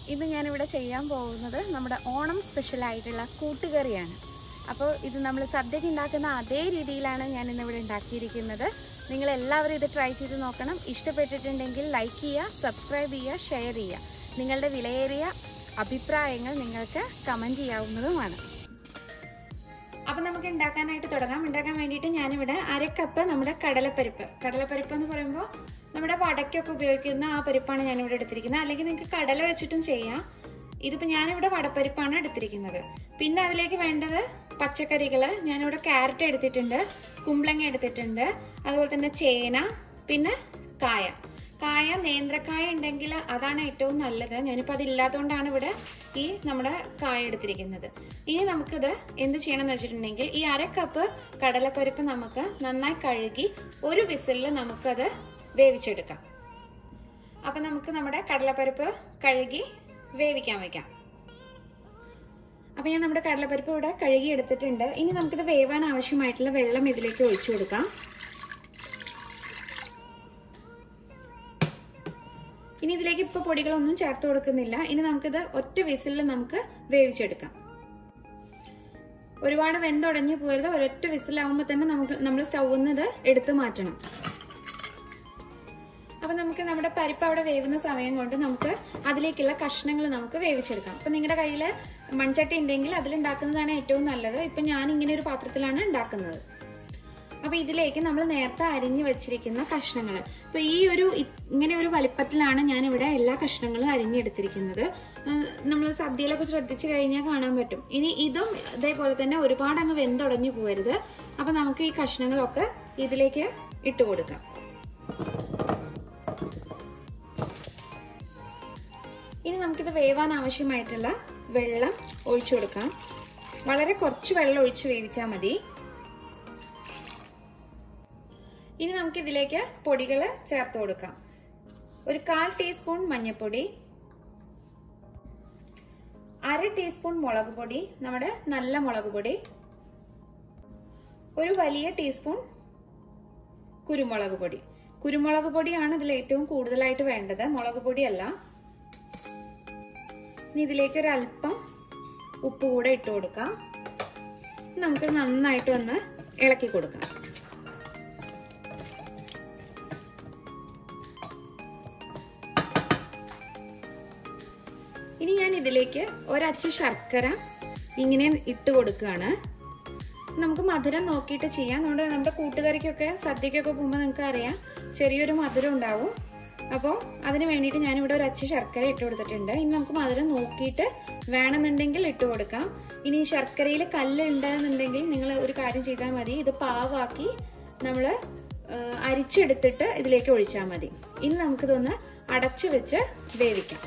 ഇന്ന് ഞാനിവിടെ ചെയ്യാൻ പോകുന്നത് നമ്മുടെ ഓണം സ്പെഷ്യലായിട്ടുള്ള കൂട്ടുകറിയാണ് അപ്പോൾ ഇത് നമ്മൾ സദ്യക്ക് ഉണ്ടാക്കുന്ന അതേ രീതിയിലാണ് ഞാൻ ഇന്നിവിടെ ഉണ്ടാക്കിയിരിക്കുന്നത് നിങ്ങൾ എല്ലാവരും ഇത് ട്രൈ ചെയ്ത് നോക്കണം ഇഷ്ടപ്പെട്ടിട്ടുണ്ടെങ്കിൽ ലൈക്ക് ചെയ്യുക സബ്സ്ക്രൈബ് ചെയ്യുക ഷെയർ ചെയ്യുക നിങ്ങളുടെ വിലയേറിയ അഭിപ്രായങ്ങൾ നിങ്ങൾക്ക് കമൻറ്റ് ചെയ്യാവുന്നതുമാണ് അപ്പം നമുക്ക് ഉണ്ടാക്കാനായിട്ട് തുടങ്ങാം ഉണ്ടാക്കാൻ വേണ്ടിയിട്ട് ഞാനിവിടെ അര കപ്പ് നമ്മുടെ കടലപ്പരിപ്പ് കടലപ്പരിപ്പ് എന്ന് പറയുമ്പോൾ നമ്മുടെ വടക്കൊക്കെ ഉപയോഗിക്കുന്ന ആ പരിപ്പാണ് ഞാനിവിടെ എടുത്തിരിക്കുന്നത് അല്ലെങ്കിൽ നിങ്ങൾക്ക് കടല വെച്ചിട്ടും ചെയ്യാം ഇതിപ്പോൾ ഞാനിവിടെ വടപ്പരിപ്പാണ് എടുത്തിരിക്കുന്നത് പിന്നെ അതിലേക്ക് വേണ്ടത് പച്ചക്കറികൾ ഞാനിവിടെ ക്യാരറ്റ് എടുത്തിട്ടുണ്ട് കുമ്പളങ്ങ എടുത്തിട്ടുണ്ട് അതുപോലെ തന്നെ ചേന പിന്നെ കായ കായ നേന്ത്രക്കായ ഉണ്ടെങ്കിൽ അതാണ് ഏറ്റവും നല്ലത് ഞാനിപ്പോൾ അതില്ലാത്തതുകൊണ്ടാണ് ഇവിടെ ഈ നമ്മുടെ കായ എടുത്തിരിക്കുന്നത് ഇനി നമുക്കിത് എന്ത് ചെയ്യണം എന്ന് വെച്ചിട്ടുണ്ടെങ്കിൽ ഈ അര കപ്പ് കടലപ്പരിപ്പ് നമുക്ക് നന്നായി കഴുകി ഒരു വിസിലിൽ നമുക്കത് വേവിച്ചെടുക്കാം അപ്പം നമുക്ക് നമ്മുടെ കടലപ്പരിപ്പ് കഴുകി വേവിക്കാൻ വെക്കാം അപ്പം ഞാൻ നമ്മുടെ കടലപ്പരിപ്പ് ഇവിടെ കഴുകി എടുത്തിട്ടുണ്ട് ഇനി നമുക്കിത് വേവാൻ ആവശ്യമായിട്ടുള്ള വെള്ളം ഇതിലേക്ക് ഒഴിച്ചു കൊടുക്കാം ഇനി ഇതിലേക്ക് ഇപ്പൊ പൊടികളൊന്നും ചേർത്ത് കൊടുക്കുന്നില്ല ഇനി നമുക്കിത് ഒറ്റ വിസിലിൽ നമുക്ക് വേവിച്ചെടുക്കാം ഒരുപാട് വെന്തുടഞ്ഞു പോയത് ഒരൊറ്റ വിസിലാവുമ്പോൾ തന്നെ നമുക്ക് നമ്മൾ സ്റ്റൗവിൽ നിന്ന് ഇത് എടുത്തു മാറ്റണം അപ്പൊ നമുക്ക് നമ്മുടെ പരിപ്പ് അവിടെ വേവുന്ന സമയം കൊണ്ട് നമുക്ക് അതിലേക്കുള്ള കഷ്ണങ്ങൾ നമുക്ക് വേവിച്ചെടുക്കാം അപ്പൊ നിങ്ങളുടെ കയ്യിൽ മൺചട്ടി ഉണ്ടെങ്കിൽ അതിലുണ്ടാക്കുന്നതാണ് ഏറ്റവും നല്ലത് ഇപ്പൊ ഞാൻ ഇങ്ങനെ ഒരു പാത്രത്തിലാണ് ഉണ്ടാക്കുന്നത് അപ്പൊ ഇതിലേക്ക് നമ്മൾ നേരത്തെ അരിഞ്ഞു വെച്ചിരിക്കുന്ന കഷ്ണങ്ങൾ ഇപ്പൊ ഈ ഒരു ഇങ്ങനെ ഒരു വലിപ്പത്തിലാണ് ഞാൻ ഇവിടെ എല്ലാ കഷ്ണങ്ങളും അരിഞ്ഞെടുത്തിരിക്കുന്നത് നമ്മൾ സദ്യയിലൊക്കെ ശ്രദ്ധിച്ചു കഴിഞ്ഞാൽ കാണാൻ പറ്റും ഇനി ഇതും ഇതേപോലെ തന്നെ ഒരുപാട് അങ്ങ് വെന്തുടഞ്ഞു പോരുത് അപ്പൊ നമുക്ക് ഈ കഷ്ണങ്ങളൊക്കെ ഇതിലേക്ക് ഇട്ട് കൊടുക്കാം ഇനി നമുക്കിത് വേവാൻ ആവശ്യമായിട്ടുള്ള വെള്ളം ഒഴിച്ചു കൊടുക്കാം വളരെ കുറച്ച് വെള്ളം ഒഴിച്ച് വേവിച്ചാൽ മതി ഇനി നമുക്ക് ഇതിലേക്ക് പൊടികൾ ചേർത്ത് കൊടുക്കാം ഒരു കാൽ ടീസ്പൂൺ മഞ്ഞൾപ്പൊടി അര ടീസ്പൂൺ മുളക് പൊടി നമ്മുടെ നല്ല മുളക് പൊടി ഒരു വലിയ ടീസ്പൂൺ കുരുമുളക് പൊടി കുരുമുളക് പൊടിയാണ് ഇതിൽ ഏറ്റവും കൂടുതലായിട്ട് വേണ്ടത് മുളക് പൊടിയല്ല ഇനി ഇതിലേക്ക് ഒരു അല്പം ഉപ്പ് കൂടെ ഇട്ട് കൊടുക്കാം നമുക്ക് നന്നായിട്ട് ഒന്ന് ഇളക്കി കൊടുക്കാം ഇനി ഞാൻ ഇതിലേക്ക് ഒരച്ച് ശർക്കര ഇങ്ങനെ ഇട്ട് കൊടുക്കുകയാണ് നമുക്ക് മധുരം നോക്കിയിട്ട് ചെയ്യാം നമ്മുടെ നമ്മുടെ കൂട്ടുകാരിക്കൊക്കെ സദ്യക്കൊക്കെ പോകുമ്പോൾ നിങ്ങൾക്ക് അറിയാം ചെറിയൊരു മധുരം ഉണ്ടാവും അപ്പോൾ അതിന് വേണ്ടിയിട്ട് ഞാനിവിടെ ഒരു അച്ച് ശർക്കര ഇട്ട് കൊടുത്തിട്ടുണ്ട് ഇനി നമുക്ക് മധുരം നോക്കിയിട്ട് വേണമെന്നുണ്ടെങ്കിൽ ഇട്ട് കൊടുക്കാം ഇനി ശർക്കരയിൽ കല്ല് ഉണ്ടെന്നുണ്ടെങ്കിൽ നിങ്ങൾ ഒരു കാര്യം ചെയ്താൽ മതി ഇത് പാവാക്കി നമ്മൾ അരിച്ചെടുത്തിട്ട് ഇതിലേക്ക് ഒഴിച്ചാൽ മതി ഇനി നമുക്കിതൊന്ന് അടച്ചു വെച്ച് വേവിക്കാം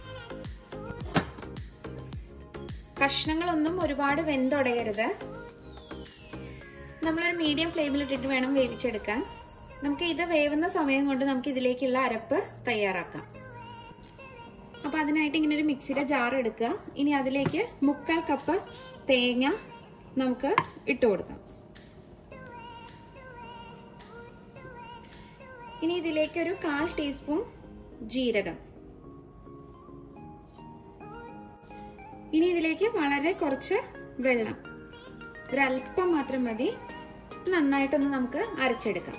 കഷ്ണങ്ങളൊന്നും ഒരുപാട് വെന്തുടയരുത് നമ്മളൊരു മീഡിയം ഫ്ലെയിമിൽ ഇട്ടിട്ട് വേണം വേവിച്ചെടുക്കാൻ നമുക്ക് ഇത് വേവുന്ന സമയം കൊണ്ട് നമുക്ക് ഇതിലേക്കുള്ള അരപ്പ് തയ്യാറാക്കാം അപ്പൊ അതിനായിട്ട് ഇങ്ങനെ ഒരു മിക്സിയുടെ ജാർ എടുക്കുക ഇനി അതിലേക്ക് മുക്കാൽ കപ്പ് തേങ്ങ നമുക്ക് ഇട്ട് കൊടുക്കാം ഇനി ഇതിലേക്ക് ഒരു കാൽ ടീസ്പൂൺ ജീരകം ഇനി ഇതിലേക്ക് വളരെ കുറച്ച് വെള്ളം ഒരല്പം മാത്രം മതി നന്നായിട്ടൊന്ന് നമുക്ക് അരച്ചെടുക്കാം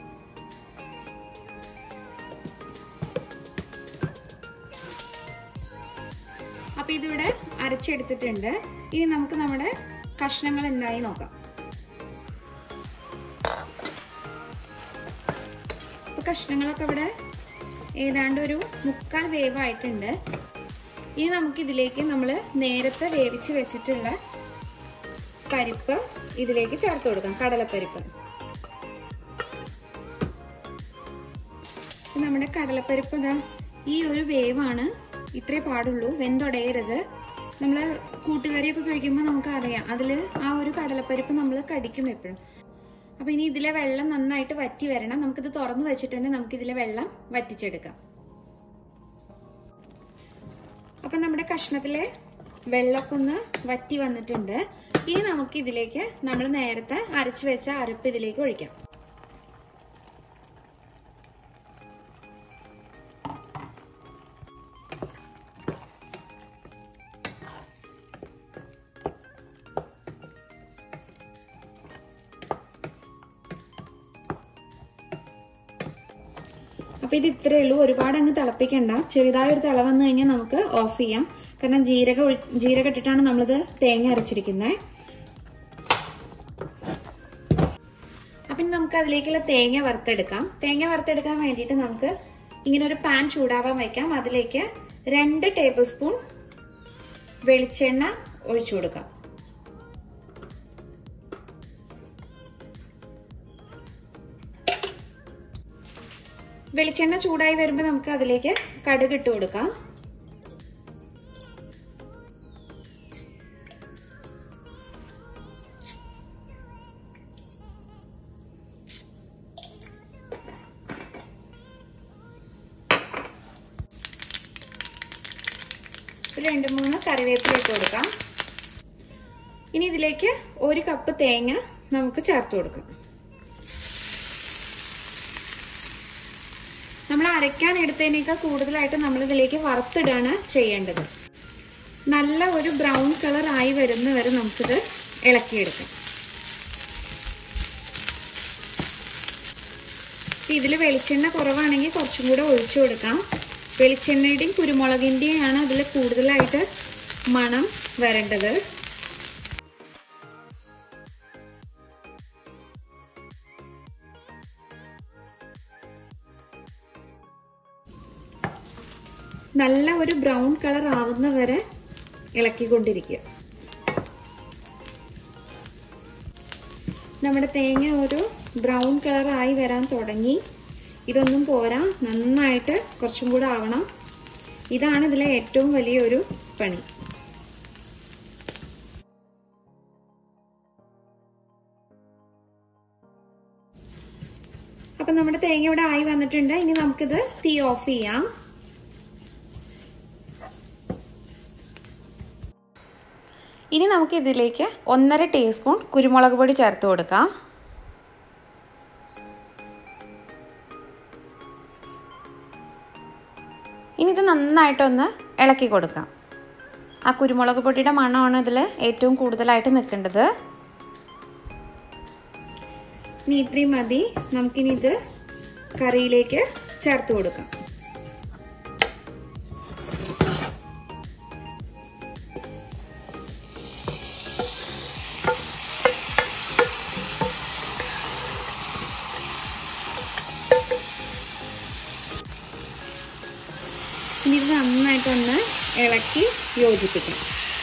അപ്പൊ ഇതിവിടെ അരച്ചെടുത്തിട്ടുണ്ട് ഇനി നമുക്ക് നമ്മുടെ കഷ്ണങ്ങൾ എന്തായി നോക്കാം അപ്പൊ കഷ്ണങ്ങളൊക്കെ ഇവിടെ ഏതാണ്ട് ഒരു മുക്കാൽ വേവായിട്ടുണ്ട് ഇനി നമുക്ക് ഇതിലേക്ക് നമ്മൾ നേരത്തെ വേവിച്ച് വെച്ചിട്ടുള്ള പരിപ്പ് ഇതിലേക്ക് ചേർത്ത് കൊടുക്കാം കടലപ്പരിപ്പ് നമ്മുടെ കടലപ്പരിപ്പ് ഇതാ ഈ ഒരു വേവാണ് ഇത്രേ പാടുള്ളൂ വെന്തൊടയരുത് നമ്മൾ കൂട്ടുകറിയൊക്കെ കഴിക്കുമ്പോൾ നമുക്ക് അറിയാം അതിൽ ആ ഒരു കടലപ്പരിപ്പ് നമ്മൾ കടിക്കും എപ്പോഴും അപ്പൊ ഇനി ഇതിലെ വെള്ളം നന്നായിട്ട് വറ്റി വരണം നമുക്കിത് തുറന്നു വെച്ചിട്ട് തന്നെ നമുക്ക് ഇതിലെ വെള്ളം വറ്റിച്ചെടുക്കാം അപ്പൊ നമ്മുടെ കഷ്ണത്തിലെ വെള്ളമൊക്കെ ഒന്ന് വറ്റി വന്നിട്ടുണ്ട് ഇനി നമുക്ക് ഇതിലേക്ക് നമ്മൾ നേരത്തെ അരച്ചു വെച്ച അരപ്പ് ഇതിലേക്ക് ഒഴിക്കാം അപ്പോൾ ഇത് ഇത്രയേ ഉള്ളൂ ഒരുപാട് അങ്ങ് തിളപ്പിക്കണ്ട ചെറുതായ ഒരു തിള വന്നു കഴിഞ്ഞാൽ നമുക്ക് ഓഫ് ചെയ്യാം കാരണം ജീരക ഒഴി- ജീരകം ഇട്ടിട്ടാണ് നമ്മളിത് തേങ്ങ അരച്ചിരിക്കുന്നത് അപ്പം ഇനി നമുക്ക് അതിലേക്കുള്ള തേങ്ങ വറുത്തെടുക്കാം തേങ്ങ വറുത്തെടുക്കാൻ വേണ്ടിയിട്ട് നമുക്ക് ഇങ്ങനെ ഒരു പാൻ ചൂടാവാൻ വെക്കാം അതിലേക്ക് രണ്ട് ടേബിൾ സ്പൂൺ വെളിച്ചെണ്ണ ഒഴിച്ചു കൊടുക്കാം വെളിച്ചെണ്ണ ചൂടായി വരുമ്പോൾ നമുക്ക് അതിലേക്ക് കടുക് ഇട്ട് കൊടുക്കാം ഒരു രണ്ട് മൂന്ന് കറിവേപ്പില ഇട്ട് കൊടുക്കാം ഇനി ഇതിലേക്ക് ഒരു കപ്പ് തേങ്ങ നമുക്ക് ചേർത്ത് കൊടുക്കാം നമ്മൾ അരയ്ക്കാൻ എടുത്തതിനേക്കാൾ കൂടുതലായിട്ട് നമ്മൾ ഇതിലേക്ക് വറുത്തിടാണ് ചെയ്യേണ്ടത് നല്ല ഒരു ബ്രൗൺ കളർ ആയി വരുന്ന വരെ നമുക്കിത് ഇളക്കിയെടുക്കാം ഇതിൽ വെളിച്ചെണ്ണ കുറവാണെങ്കിൽ കുറച്ചും കൂടെ ഒഴിച്ചു കൊടുക്കാം വെളിച്ചെണ്ണയുടെയും കുരുമുളകിൻ്റെയും ആണ് അതിൽ കൂടുതലായിട്ട് മണം വരേണ്ടത് നല്ല ഒരു ബ്രൗൺ കളർ ആവുന്ന വരെ ഇളക്കിക്കൊണ്ടിരിക്കുക നമ്മുടെ തേങ്ങ ഒരു ബ്രൗൺ കളർ ആയി വരാൻ തുടങ്ങി ഇതൊന്നും പോരാ നന്നായിട്ട് കുറച്ചും കൂടെ ആവണം ഇതാണ് ഇതിലെ ഏറ്റവും വലിയൊരു പണി അപ്പൊ നമ്മുടെ തേങ്ങ ഇവിടെ ആയി വന്നിട്ടുണ്ട് ഇനി നമുക്കിത് തീ ഓഫ് ചെയ്യാം ഇനി നമുക്ക് ഇതിലേക്ക് ഒന്നര ടീസ്പൂൺ കുരുമുളക് പൊടി ചേർത്ത് കൊടുക്കാം ഇനി ഇത് നന്നായിട്ടൊന്ന് ഇളക്കി കൊടുക്കാം ആ കുരുമുളക് പൊടിയുടെ മണമാണ് ഇതിൽ ഏറ്റവും കൂടുതലായിട്ട് നിൽക്കേണ്ടത് ഇനി ഇത്രയും മതി നമുക്കിനി ഇത് കറിയിലേക്ക് ചേർത്ത് കൊടുക്കാം ഇനി ഇത് നന്നായിട്ടൊന്ന് ഇളക്കി യോജിപ്പിക്കാം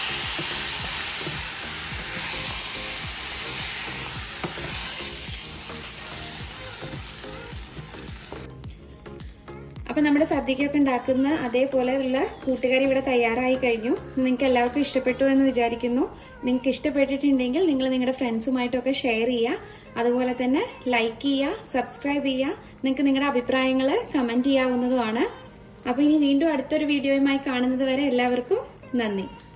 അപ്പൊ നമ്മുടെ സദ്യക്കൊക്കെ ഉണ്ടാക്കുന്ന അതേപോലെയുള്ള കൂട്ടുകറി ഇവിടെ തയ്യാറായി കഴിഞ്ഞു നിങ്ങൾക്ക് എല്ലാവർക്കും ഇഷ്ടപ്പെട്ടു എന്ന് വിചാരിക്കുന്നു നിങ്ങൾക്ക് ഇഷ്ടപ്പെട്ടിട്ടുണ്ടെങ്കിൽ നിങ്ങൾ നിങ്ങളുടെ ഫ്രണ്ട്സുമായിട്ടൊക്കെ ഷെയർ ചെയ്യുക അതുപോലെ തന്നെ ലൈക്ക് ചെയ്യുക സബ്സ്ക്രൈബ് ചെയ്യുക നിങ്ങൾക്ക് നിങ്ങളുടെ അഭിപ്രായങ്ങൾ കമന്റ് ചെയ്യാവുന്നതുമാണ് അപ്പൊ ഇനി വീണ്ടും അടുത്തൊരു വീഡിയോയുമായി കാണുന്നത് വരെ എല്ലാവർക്കും നന്ദി